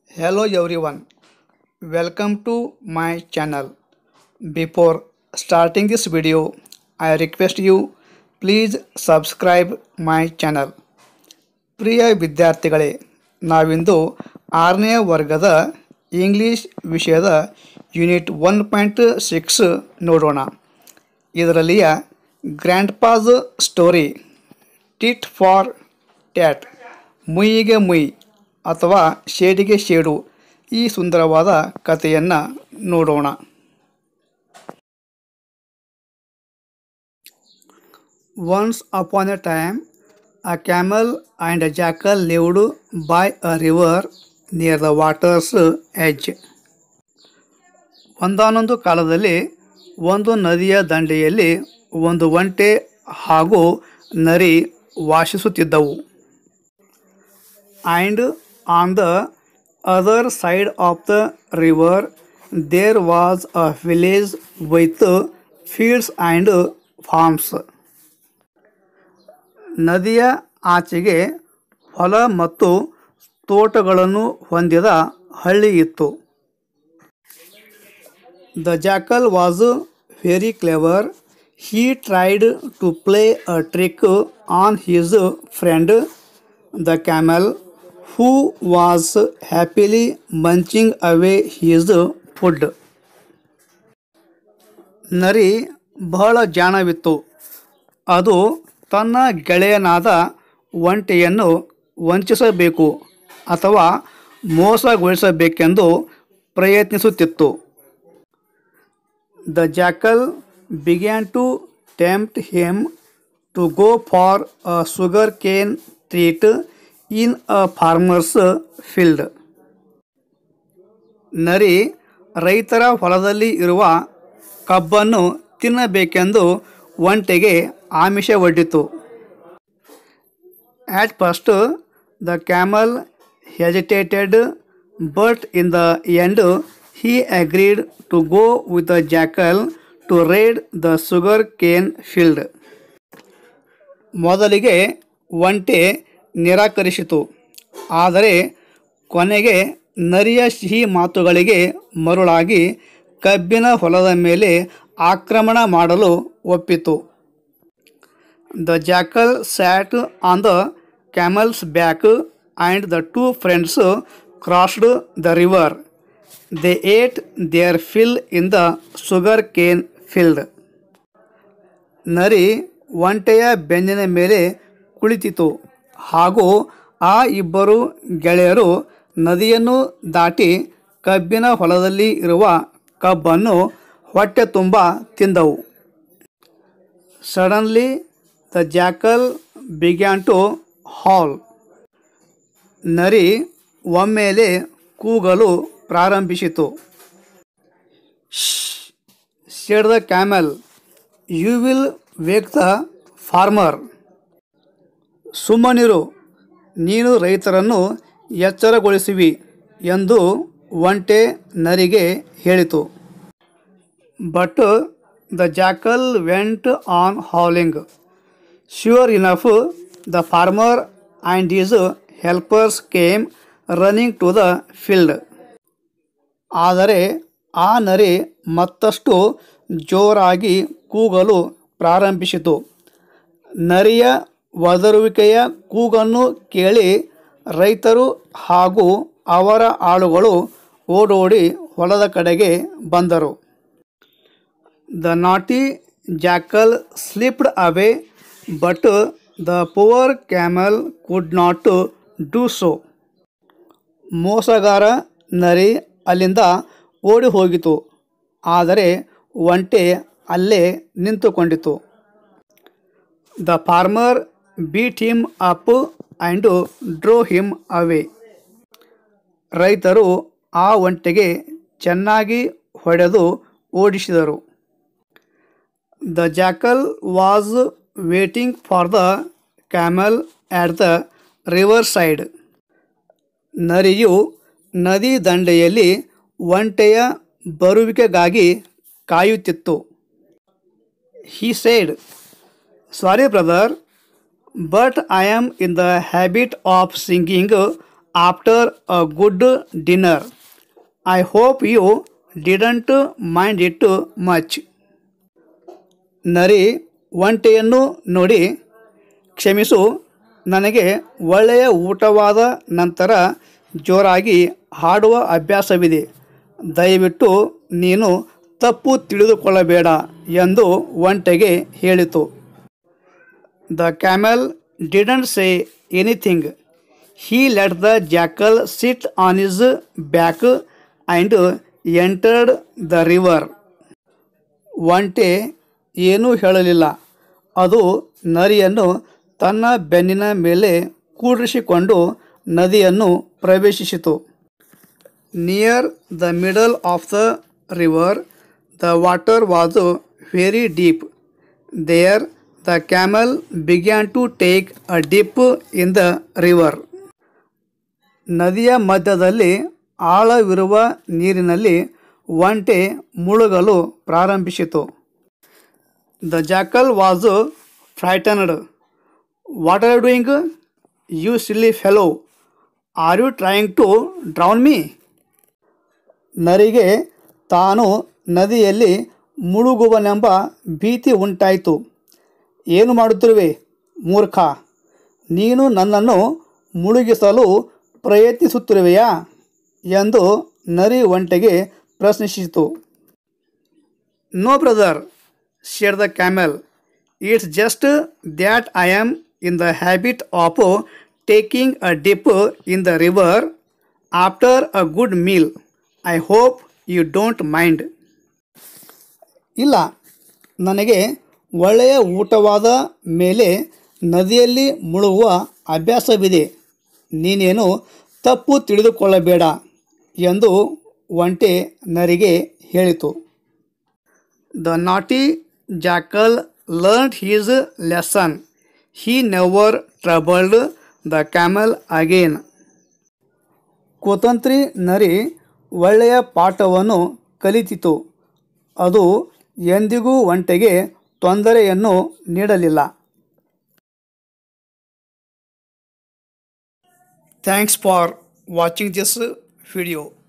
Hello everyone, welcome to my channel. Before starting this video, I request you please subscribe my channel. ಪ್ರಿಯ ವಿದ್ಯಾರ್ಥಿಗಳೇ ನಾವಿಂದು ಆರನೇ ವರ್ಗದ English ವಿಷಯದ unit one point six ನೋಡೋಣ ಇದರಲ್ಲಿಯ grandpa's story tit for tat ಮುಯ್ಯಿಗೆ ಮುಯ್ ಅಥವಾ ಶೇಡಿಗೆ ಶೇಡು ಈ ಸುಂದರವಾದ ಕಥೆಯನ್ನು ನೋಡೋಣ Once upon a time, a camel and a jackal lived by a river near the water's edge. ಒಂದಾನೊಂದು ಕಾಲದಲ್ಲಿ ಒಂದು ನದಿಯ ದಂಡೆಯಲ್ಲಿ ಒಂದು ಒಂಟೆ ಹಾಗೂ ನರಿ ವಾಸಿಸುತ್ತಿದ್ದವು and on the other side of the river there was a village with fields and farms ನದಿಯ ಆಚೆಗೆ ಹೊಲ ಮತ್ತು ತೋಟಗಳನ್ನು ಹೊಂದಿದ ಹಳ್ಳಿ ಇತ್ತು the jackal was very clever he tried to play a trick on his friend the camel who was happily munching away his food ನರಿ ಬಹಳ ಜಾಣವಿತ್ತು ಅದು ತನ್ನ ಗೆಳೆಯನಾದ ಒಂಟೆಯನ್ನು ವಂಚಿಸಬೇಕು ಅಥವಾ ಮೋಸಗೊಳಿಸಬೇಕೆಂದು ಪ್ರಯತ್ನಿಸುತ್ತಿತ್ತು the jackal began to tempt him to go for a sugar cane treat in a farmer's field ನರಿ ರೈತರ ಹೊಲದಲ್ಲಿ ಇರುವ ಕಬ್ಬನ್ನು ತಿನ್ನಬೇಕೆಂದು ಒಂಟೆಗೆ ಆಮಿಷ ಒಡ್ಡಿತು at first the camel hesitated but in the end he agreed to go with the jackal to raid the sugar cane field. ಮೊದಲಿಗೆ ಒಂಟೆ ನಿರಾಕರಿಸಿತು ಆದರೆ ಕೊನೆಗೆ ನರಿಯ ಸಿಹಿ ಮಾತುಗಳಿಗೆ ಮರುಳಾಗಿ ಕಬ್ಬಿನ ಹೊಲದ ಮೇಲೆ ಆಕ್ರಮಣ ಮಾಡಲು ಒಪ್ಪಿತು the jackal sat on the camel's back and the two friends crossed the river they ate their fill in the sugar cane field ನರಿ ಒಂಟೆಯ ಬೆನ್ನಿನ ಮೇಲೆ ಕುಳಿತಿತು ಹಾಗೂ ಆ ಇಬ್ಬರು ಗೆಳೆಯರು ನದಿಯನ್ನು ದಾಟಿ ಕಬ್ಬಿನ ಹೊಲದಲ್ಲಿ ಇರುವ ಕಬ್ಬನ್ನು ಹೊಟ್ಟೆ ತುಂಬ ತಿಂದವು suddenly the jackal began to howl ನರಿ ಒಮ್ಮೆಲೆ ಕೂಗಲು ಪ್ರಾರಂಭಿಸಿತು said the camel you will wake the farmer ಸುಮ್ಮನಿರು ನೀನು ರೈತರನ್ನು ಎಚ್ಚರಗೊಳಿಸುವಿ ಎಂದು ಒಂಟೆ ನರಿಗೆ ಹೇಳಿತು but the jackal went on howling sure enough the farmer and his helpers came running to the field ಆದರೆ ಆ ನರಿ ಮತ್ತಷ್ಟು ಜೋರಾಗಿ ಕೂಗಲು ಪ್ರಾರಂಭಿಸಿತು ನರಿಯ ಒದರುವಿಕೆಯ ಕೂಗನ್ನು ಕೇಳಿ ರೈತರು ಹಾಗೂ ಅವರ ಆಳುಗಳು ಓಡೋಡಿ ಹೊಲದ ಕಡೆಗೆ ಬಂದರು the naughty jackal slipped away but the poor camel could not do so ಮೋಸಗಾರ ನರಿ ಅಲ್ಲಿಂದ ಓಡಿ ಹೋಗಿತು ಆದರೆ ಒಂಟೆ ಅಲ್ಲೇ ನಿಂತುಕೊಂಡಿತು the farmer beat him up and drove him away ರೈತರು ಆ ಒಂಟೆಗೆ ಚೆನ್ನಾಗಿ ಹೊಡೆದು ಓಡಿಸಿದರು the jackal was waiting for the camel at the riverside ನರಿಯು ನದಿ ದಂಡೆಯಲ್ಲಿ ಒಂಟೆಯ ಬರುವಿಕೆಗಾಗಿ ಕಾಯುತ್ತಿತ್ತು he said sorry brother but I am in the habit of singing after a good dinner. I hope you didn't mind it much. ನರಿ ಒಂಟೆಯನ್ನು ನೋಡಿ ಕ್ಷಮಿಸು ನನಗೆ ಒಳ್ಳೆಯ ಊಟವಾದ ನಂತರ ಜೋರಾಗಿ ಹಾಡುವ ಅಭ್ಯಾಸವಿದೆ ದಯವಿಟ್ಟು ನೀನು ತಪ್ಪು ತಿಳಿದುಕೊಳ್ಳಬೇಡ ಎಂದು ಒಂಟೆಗೆ ಹೇಳಿತು the camel didn't say anything he let the jackal sit on his back and entered the river ಒಂಟೆ ಏನೂ ಹೇಳಲಿಲ್ಲ ಅದು ನರಿಯನ್ನು ತನ್ನ ಬೆನ್ನಿನ ಮೇಲೆ ಕೂಡಿಸಿಕೊಂಡು ನದಿಯನ್ನು ಪ್ರವೇಶಿಸಿತು near the middle of the river the water was very deep there the camel began to take a dip in the river ನದಿಯ ಮಧ್ಯದಲ್ಲಿ ಆಳವಿರುವ ನೀರಿನಲ್ಲಿ ಒಂಟೆ ಮುಳುಗಲು ಪ್ರಾರಂಭಿಸಿತು the jackal was frightened what are you doing you silly fellow are you trying to drown me ನರಿಗೆ ತಾನು ನದಿಯಲ್ಲಿ ಮುಳುಗುವನೆಂಬ ಭೀತಿ ಉಂಟಾಯಿತು ಏನು ಮಾಡುತ್ತಿರುವೆ ಮೂರ್ಖ ನೀನು ನನ್ನನ್ನು ಮುಳುಗಿಸಲು ಪ್ರಯತ್ನಿಸುತ್ತಿರುವೆಯಾ ಎಂದು ನರಿ ಒಂಟೆಗೆ ಪ್ರಶ್ನಿಸಿತು no brother said the camel it's just that I am in the habit of taking a dip in the river after a good meal I hope you don't mind ಇಲ್ಲ ನನಗೆ ಒಳ್ಳೆಯ ಊಟವಾದ ಮೇಲೆ ನದಿಯಲ್ಲಿ ಮುಳುಗುವ ಅಭ್ಯಾಸವಿದೆ ನೀನೇನು ತಪ್ಪು ತಿಳಿದುಕೊಳ್ಳಬೇಡ ಎಂದು ಒಂಟೆ ನರಿಗೆ ಹೇಳಿತು the naughty jackal learn his lesson he never troubled the camel again ಕುತಂತ್ರಿ ನರಿ ಒಳ್ಳೆಯ ಪಾಠವನ್ನು ಕಲಿತಿತು ಅದು ಎಂದಿಗೂ ಒಂಟೆಗೆ ತೊಂದರೆಯನ್ನು ನೀಡಲಿಲ್ಲ thanks for watching this video